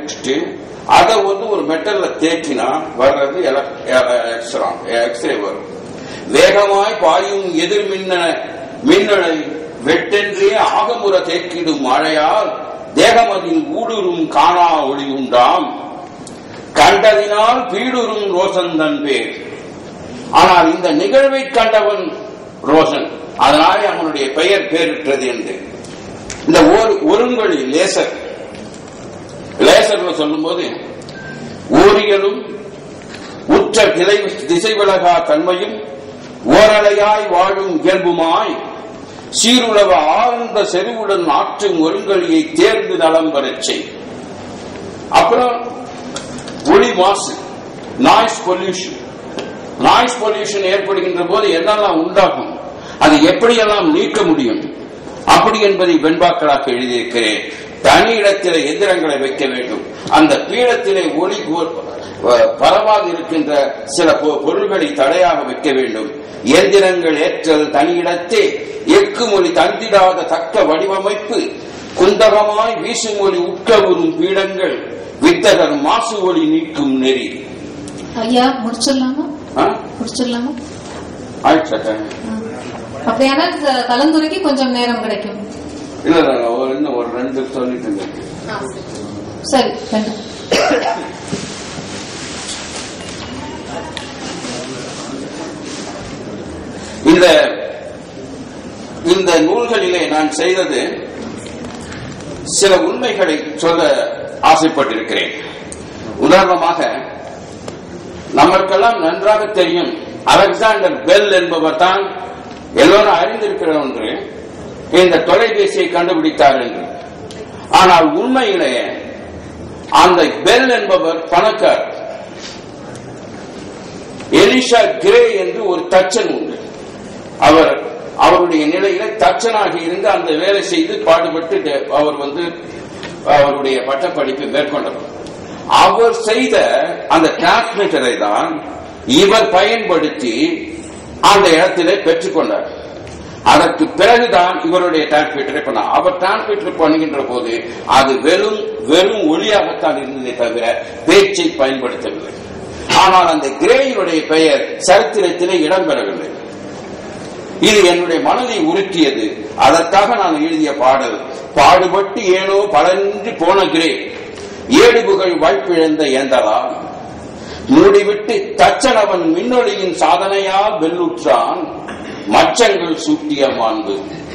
எடுத்துட்டு அதை வந்து ஒரு மெட்டல்ல தேக்கினா வர்றது எக்ஸ்ரே வரும் வேகமாய் பாயும் எதிர் மின்ன மின்னலை வெட்டென்றே ஆகமுற தேக்கிடும் மழையால் தேகமதில் ஊடுருவும் காணா ஒளி உண்டாம் கண்டதினால் பீடுறும் ரோசந்தன் பேர் ஆனால் இந்த நிகழ்வை கண்டவன் ரோஷன் அதனாலே அவனுடைய பெயர் பேரிட்டது என்று இந்த ஒரு ஒருங்கொழி லேசர் லேசர்ல சொல்லும்போது ஓரியலும் உற்ற திரை திசை விலகா தன்மையும் ஓரலையாய் வாழும் இயல்புமாய் சீருளவ ஆழ்ந்த செறிவுடன் ஆற்றும் ஒருங்கொழியை தேர்ந்து நலம் பெறச் செய் அப்புறம் ஒளி மாசு நாய்ஸ் பொல்யூஷன் நாய்ஸ் பொல்யூஷன் ஏற்படுகின்ற போது என்னெல்லாம் உண்டாகும் அது எப்படியெல்லாம் நீக்க முடியும் அப்படி என்பதை வெண்பாக்களாக எழுதியிருக்கிறேன் தனி இடத்திலே எந்திரங்களை வைக்க வேண்டும் அந்த பீடத்திலே ஒளி பரவாது இருக்கின்ற சில பொருள்களை தடையாக வைக்க வேண்டும் இயந்திரங்கள் ஏற்றல் தனியிடத்தே எக்கு மொழி தந்திடாத தக்க வடிவமைப்பு குந்தகமாய் வீசும் ஒளி உட்கவுறும் பீடங்கள் வித்தகர் மாசு ஒளி நீக்கும் நெறி ஐயா முடிச்சிடலாமா ஆ? முடிச்சிடலாமா ஆயிடுச்சா time? அப்படியானா க- கலந்துரைக்கு கொஞ்சம் நேரம் கிடைக்கும் இல்ல இல்ல, ஒரு- இன்னும் ஒரு ரெண்டு சொல்லிட்டு இருந்தேன் சரி ரெண்டு இந்த இந்த நூல்களிலே நான் செய்தது சில உண்மைகளை சொல்ல ஆசைப்பட்டிருக்கிறேன் உதாரணமாக நமக்கெல்லாம் நன்றாக தெரியும் அலெக்சாண்டர் பெல் என்பவர் தான் எல்லோரும் அறிந்திருக்கிற ஒன்று இந்த தொலைபேசியை கண்டுபிடித்தார் என்று ஆனால் உண்மையிலே அந்த பெல் என்பவர் பணக்கார் எலிஷா கிரே என்று ஒரு தச்சன் உண்டு அவர் அவருடைய நிலையில தச்சனாக இருந்து அந்த வேலை செய்து பாடுபட்டு டெ- அவர் வந்து அவருடைய பட்டப்படிப்பை மேற்கொண்டவர் அவர் செய்த அந்த டிரான்ஸ்மிட்டரை தான் இவர் பயன்படுத்தி அந்த இடத்திலே பெற்றுக்கொண்டார் அதற்கு பிறகுதான் இவருடைய டிரான்ஸ்மிட்டரை பண்ணார் அவர் டிரான்ஸ்மிட்டர் பண்ணுகின்ற போது அது வெறும் வெறும் ஒளியாகத்தான் இருந்ததே தவிர பேச்சை பயன்படுத்தவில்லை ஆனால் அந்த கிரேயினுடைய பெயர் சரித்திரத்திலே இடம்பெறவில்லை இது என்னுடைய மனதை உருக்கியது அதற்காக நான் எழுதிய பாடல் பாடுபட்டு ஏனோ பலனின்றி போன கிரே ஏடுபுகள் வாய்ப்பிழந்த ஏந்தலா மூடிவிட்டு தச்சனவன் மின்னொளியின் சாதனையால் வெல்லுற்றான் மச்சங்கள் சூட்டிய மாண்பு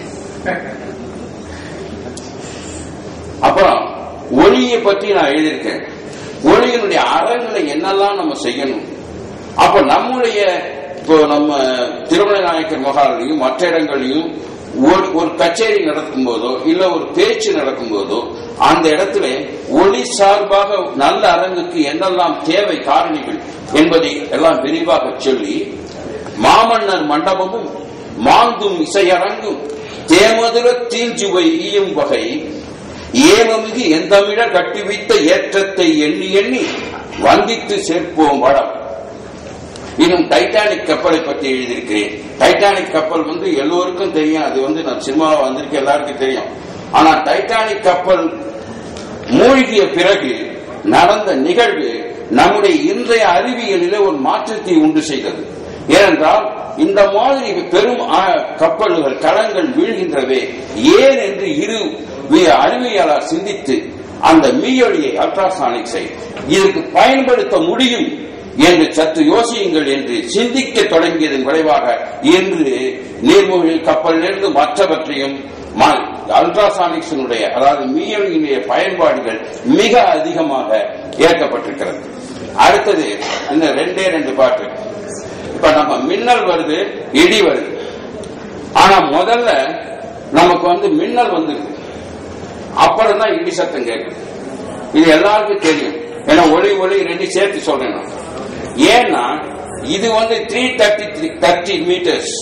அப்புறம் ஒளியை பற்றி நான் எழுதியிருக்கேன் ஒளியினுடைய அறங்களை என்னெல்லாம் நம்ம செய்யணும் அப்ப நம்முடைய இப்போ நம்ம திருமண நாயக்கர் மகாலையும் மற்ற இடங்களையும் ஒரு ஒரு கச்சேரி நடக்கும் போதோ இல்ல ஒரு பேச்சு நடக்கும் போதோ அந்த இடத்துல ஒளி சார்பாக நல்ல அரங்குக்கு என்னெல்லாம் தேவை காரணிகள் என்பதை எல்லாம் விரிவாக சொல்லி மாமன்னர் மண்டபமும் மாந்தும் இசையரங்கும் தேமதுர தீஞ்சுவை ஈயும் வகை ஏமமிகு எந்தமிழ கட்டிவித்த ஏற்றத்தை எண்ணி எண்ணி வந்தித்து சேர்ப்போம் வடம் இன்னும் டைட்டானிக் கப்பலை பற்றி எழுதியிருக்கிறேன் டைட்டானிக் கப்பல் வந்து எல்லோருக்கும் தெரியும் அது வந்து நான் சினிமாவை வந்திருக்க எல்லாருக்கும் தெரியும் ஆனா டைட்டானிக் கப்பல் மூழ்கிய பிறகு நடந்த நிகழ்வு நம்முடைய இன்றைய அறிவியலிலே ஒரு மாற்றத்தை உண்டு செய்தது ஏனென்றால் இந்த மாதிரி பெரும் ஆ- கப்பல்கள் களங்கள் வீழ்கின்றவே ஏன் என்று இரு வி- அறிவியலாளர் சிந்தித்து அந்த மீயொலியை அல்ட்ராசானிக்ஸை இதற்கு பயன்படுத்த முடியும் என்று சற்று யோசியுங்கள் என்று சிந்திக்க தொடங்கியதன் விளைவாக இன்று நீர்மூழ்கி கப்பலிலிருந்து மற்றவற்றையும் அல்ட்ராசானிக்ஸினுடைய அதாவது மீயொலியினுடைய பயன்பாடுகள் மிக அதிகமாக ஏற்கப்பட்டிருக்கிறது அடுத்தது இந்த ரெண்டே ரெண்டு பாட்டு இப்ப நம்ம மின்னல் வருது இடி வருது ஆனா முதல்ல நமக்கு வந்து மின்னல் வந்துருது அப்புறம் தான் இடி சத்தம் கேட்குது இது எல்லாருக்கும் தெரியும் ஏன்னா ஒளி ஒளி ரெண்டு சேர்த்து சொல்றேன் நான். ஏன்னா இது வந்து three thirty three thirty metres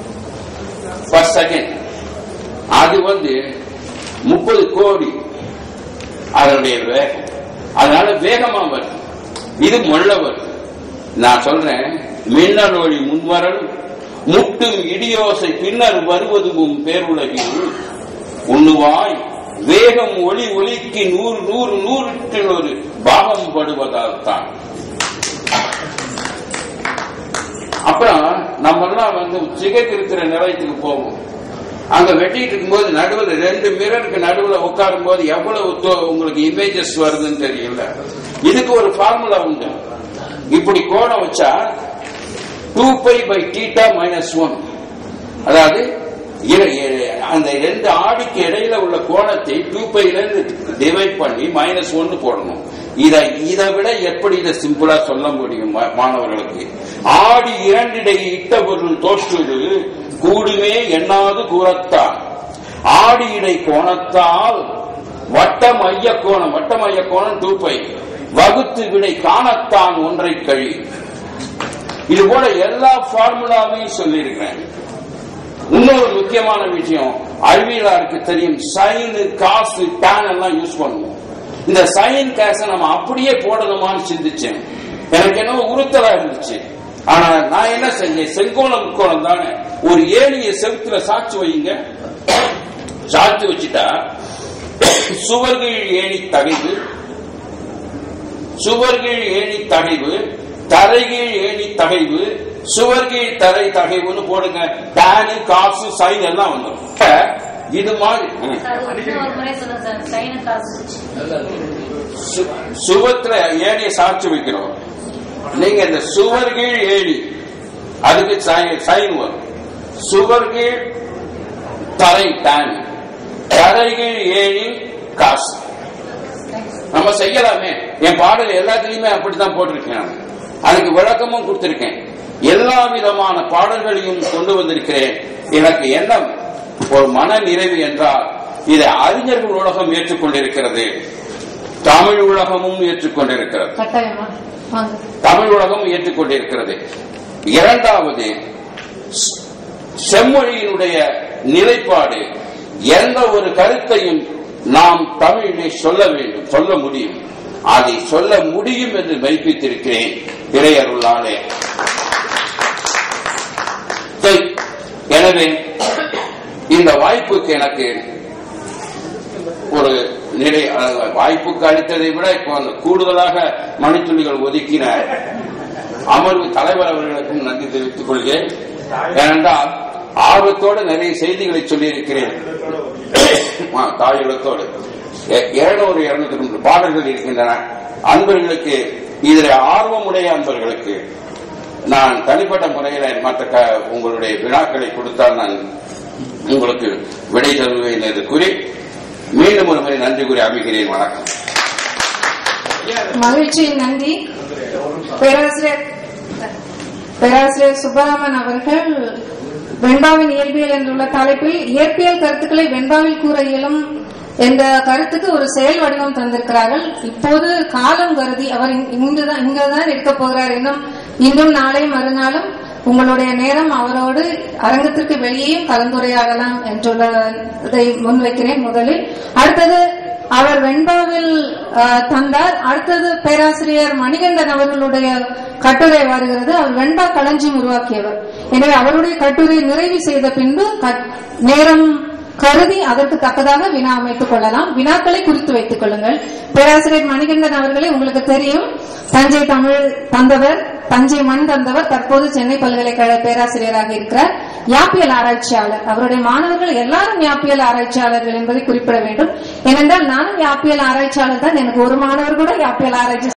per second அது வந்து முப்பது கோடி அதனுடைய வேகம் அதனால வேகமா வருது இது மொள்ள வருது நான் சொல்றேன் மின்னல் ஒளி முன்வரலும் முட்டும் இடியோசை பின்னர் வருவதும் பேருலகில் உண்ணுவாய் வேகம் ஒளி ஒளிக்கு நூறு நூறு நூறுக்கு ஒரு பாகம் படுவதால் தான் அப்புறம் நம்ம எல்லாம் வந்து சிகைக்கு இருக்கிற நிலையத்துக்கு போவோம் அங்க வெட்டிட்டு இருக்கும்போது நடுவில் ரெண்டு மிரருக்கு நடுவில் உட்காரும் போது எவ்வளவு தோ- உங்களுக்கு இமேஜஸ் வருதுன்னு தெரியல இதுக்கு ஒரு ஃபார்முலா உண்டு இப்படி கோணம் வச்சா two pi pi theta minus one அதாவது இர- இர- அந்த ரெண்டு ஆடிக்கு இடையில உள்ள கோணத்தை டூ பைல இருந்து டிவைட் பண்ணி மைனஸ் ஒன்னு போடணும் இத இதை விட எப்படி இதை சிம்பிளா சொல்ல முடியும் மா- மாணவர்களுக்கு ஆடி இரண்டிடை இட்ட பொருள் தோற்றுது கூடுமே எண்ணாது கூறத்தான் ஆடி இடை கோணத்தால் வட்ட மைய கோணம் வட்ட மைய கோணம் டூ பை வகுத்து விடை காணத்தான் ஒன்றை கழி இது போல எல்லா ஃபார்முலாவையும் சொல்லியிருக்கிறேன் இன்னொரு முக்கியமான விஷயம் அறிவியலாருக்கு தெரியும் சைன் காசு டேன் எல்லாம் யூஸ் பண்ணுவோம் இந்த சைன் காசை நம்ம அப்படியே போடணுமான்னு சிந்திச்சேன் எனக்கு என்னவோ உறுத்தலா இருந்துச்சு ஆனா நான் என்ன செஞ்சேன் செங்கோணம் முக்கோணம் தானே ஒரு ஏணிய செவுத்துல சாட்சி வையுங்க சாட்சி வச்சுட்டா சுவர்கள் ஏணி தகைவு சுவர்கள் ஏணி தகைவு தரைகீழ் ஏணி தகைவு சுவர்கீழ் தரை தகைவுன்னு போடுங்க டேனு காசு சைன் எல்லாம் வந்துடும் இது மாதிரி ம். ஒரு முறை சொல்லுங்க சார் சைனு காசு சு- சுவத்துல ஏணிய சாட்சி வைக்கிறோம் நீங்க இந்த சுவர்கீழ் ஏணி அதுக்கு சை- சைன் வரும் சுவர்கீழ் தரை டேன் தரைகீழ் ஏணி காசு நம்ம செய்யலாமே என் பாடல் எல்லாத்துலயுமே அப்படித்தான் போட்டிருக்கேன் நான். அதுக்கு விளக்கமும் கொடுத்திருக்கேன் எல்லா விதமான பாடல்களையும் கொண்டு வந்திருக்கிறேன் எனக்கு என்ன ஒரு மன நிறைவு என்றால் இதை அறிஞர்கள் உலகம் ஏற்றுக்கொண்டிருக்கிறது தமிழ் உலகமும் ஏற்றுக்கொண்டிருக்கிறது கட்டாயமா வாங்க தமிழ் உலகம் ஏற்றுக்கொண்டிருக்கிறது இரண்டாவது ஸ்- செம்மொழியினுடைய நிலைப்பாடு எந்த ஒரு கருத்தையும் நாம் தமிழிலே சொல்ல வேண்டும் சொல்ல முடியும் அதை சொல்ல முடியும் என்று மெய்ப்பித்திருக்கிறேன் இறையருளாலே சரி. எனவே இந்த வாய்ப்புக்கு எனக்கு ஒரு நிலை அஹ், வாய்ப்புக்கு அளித்ததை விட இப்போ அந்த கூடுதலாக மணித்துளிகள் ஒதுக்கின அமர்வு தலைவர் அவர்களுக்கும் நன்றி தெரிவித்துக் கொள்கிறேன் ஏனென்றால் ஆர்வத்தோடு நிறைய செய்திகளை சொல்லியிருக்கிறேன் ஆ, தாயுள்ளத்தோடு இருநூறு இருநூத்தி மூன்று பாடல்கள் இருக்கின்றன அன்பர்களுக்கு இதில் ஆர்வமுடைய அன்பர்களுக்கு நான் தனிப்பட்ட முறையில் மற்ற க- உங்களுடைய வினாக்களை கொடுத்தால் நான் உங்களுக்கு விடை தருவேன் என்று கூறி மீண்டும் ஒரு முறை நன்றி கூறி அமைகிறேன் வணக்கம் மகிழ்ச்சி நன்றி பேராசிரியர் பேராசிரியர் சுப்பராமன் அவர்கள் வெண்பாவின் இயற்பியல் என்றுள்ள தலைப்பில் இயற்பியல் கருத்துக்களை வெண்பாவில் கூற இயலும் என்ற கருத்துக்கு ஒரு செயல் வடிவம் தந்திருக்கிறார்கள் இப்போது காலம் கருதி அவர் இங்- இங்குதான் இங்கதான் இருக்க போகிறார் இன்னும் இன்றும் நாளை மறுநாளும் உங்களுடைய நேரம் அவரோடு அரங்கத்திற்கு வெளியேயும் கலந்துரையாடலாம் என்றுள்ள இதை முன்வைக்கிறேன் முதலில் அடுத்தது அவர் வெண்பாவில் அஹ், தந்தார் அடுத்தது பேராசிரியர் மணிகண்டன் அவர்களுடைய கட்டுரை வருகிறது அவர் வெண்பா களஞ்சியம் உருவாக்கியவர் எனவே அவருடைய கட்டுரை நிறைவு செய்த பின்பு கட்- நேரம் கருதி அதற்கு தக்கதாக வினா அமைத்துக் கொள்ளலாம் வினாக்களை குறித்து வைத்துக் கொள்ளுங்கள் பேராசிரியர் மணிகண்டன் அவர்களே உங்களுக்கு தெரியும் தஞ்சை தமிழ் தந்தவர் தஞ்சை மண் தந்தவர் தற்போது சென்னை பல்கலைக்கழக பேராசிரியராக இருக்கிறார் யாப்பியல் ஆராய்ச்சியாளர் அவருடைய மாணவர்கள் எல்லாரும் யாப்பியல் ஆராய்ச்சியாளர்கள் என்பதை குறிப்பிட வேண்டும் ஏனென்றால் நானும் யாப்பியல் ஆராய்ச்சியாளர் தான் எனக்கு ஒரு மாணவர் கூட யாப்பியல் ஆராய்ச்சி